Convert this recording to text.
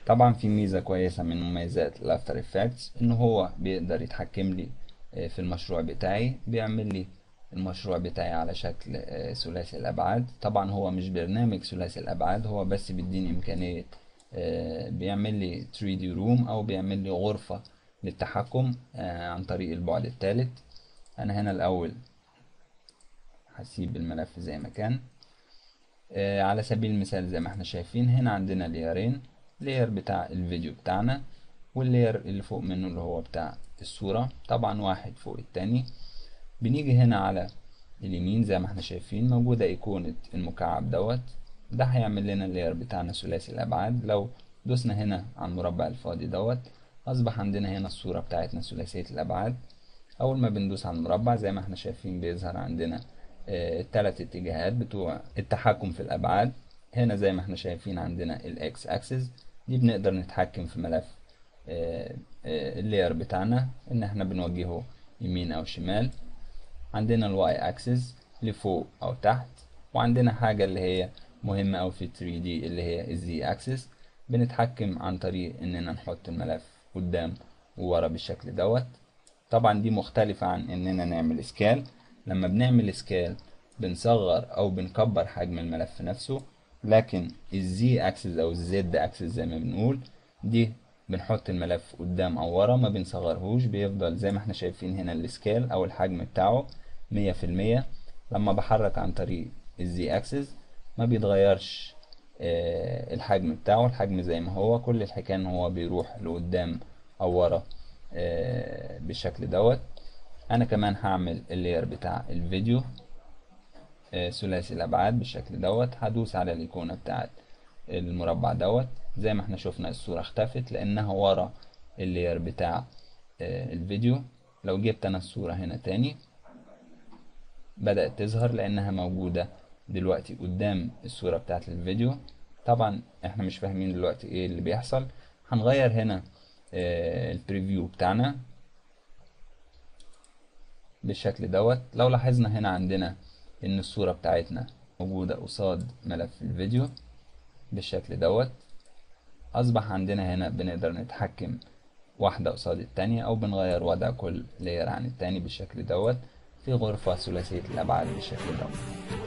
طبعا في ميزة كويسة من مميزات الافتر افكتس ان هو بيقدر يتحكم لي آه، في المشروع بتاعي بيعمل لي المشروع بتاعي على شكل آه، ثلاثي الابعاد طبعا هو مش برنامج ثلاثي الابعاد هو بس بيديني امكانية آه، بيعمل لي 3D روم او بيعمل لي غرفة للتحكم آه، عن طريق البعد الثالث انا هنا الاول هسيب الملف زي ما كان آه، على سبيل المثال زي ما احنا شايفين هنا عندنا ليرين لير بتاع الفيديو بتاعنا واللير اللي فوق منه اللي هو بتاع الصورة طبعا واحد فوق التاني بنيجي هنا على اليمين زي ما احنا شايفين موجودة ايقونة المكعب دوت ده هيعمل لنا اللير بتاعنا ثلاثي الابعاد لو دوسنا هنا على المربع الفاضي دوت اصبح عندنا هنا الصورة بتاعتنا ثلاثية الابعاد اول ما بندوس على المربع زي ما احنا شايفين بيظهر عندنا آه، التلات اتجاهات بتوع التحكم في الابعاد هنا زي ما احنا شايفين عندنا الاكس اكسس دي بنقدر نتحكم في ملف آه، آه، اللاير بتاعنا ان احنا بنوجهه يمين او شمال عندنا الواي اكسس لفوق او تحت وعندنا حاجة اللي هي مهمة او في 3 دي اللي هي الزي اكسس بنتحكم عن طريق اننا نحط الملف قدام وورا بالشكل دوت طبعا دي مختلفة عن اننا نعمل سكال لما بنعمل سكال بنصغر او بنكبر حجم الملف نفسه لكن الزي اكسس او الزد اكسس زي ما بنقول دي بنحط الملف قدام او ورا ما بنصغرهوش بيفضل زي ما احنا شايفين هنا السكال او الحجم بتاعه مية في المية لما بحرك عن طريق الزي اكسس ما بيتغيرش آه، الحجم بتاعه الحجم زي ما هو كل الحكاية ان هو بيروح لقدام او ورا آه، بالشكل دوت انا كمان هعمل اللير بتاع الفيديو آه، ثلاثي الابعاد بالشكل دوت هدوس على الايقونة بتاعت المربع دوت زي ما احنا شفنا الصورة اختفت لانها ورا اللير بتاع آه، الفيديو لو جبت انا الصورة هنا تاني بدأت تظهر لانها موجودة دلوقتي قدام الصورة بتاعت الفيديو طبعا احنا مش فاهمين دلوقتي ايه اللي بيحصل هنغير هنا آه، البريفيو بتاعنا بالشكل دوت لو لاحظنا هنا عندنا ان الصورة بتاعتنا موجودة قصاد ملف الفيديو بالشكل دوت اصبح عندنا هنا بنقدر نتحكم واحدة قصاد التانية او بنغير وضع كل لاير عن التاني بالشكل دوت في غرفة ثلاثية الابعاد بالشكل دوت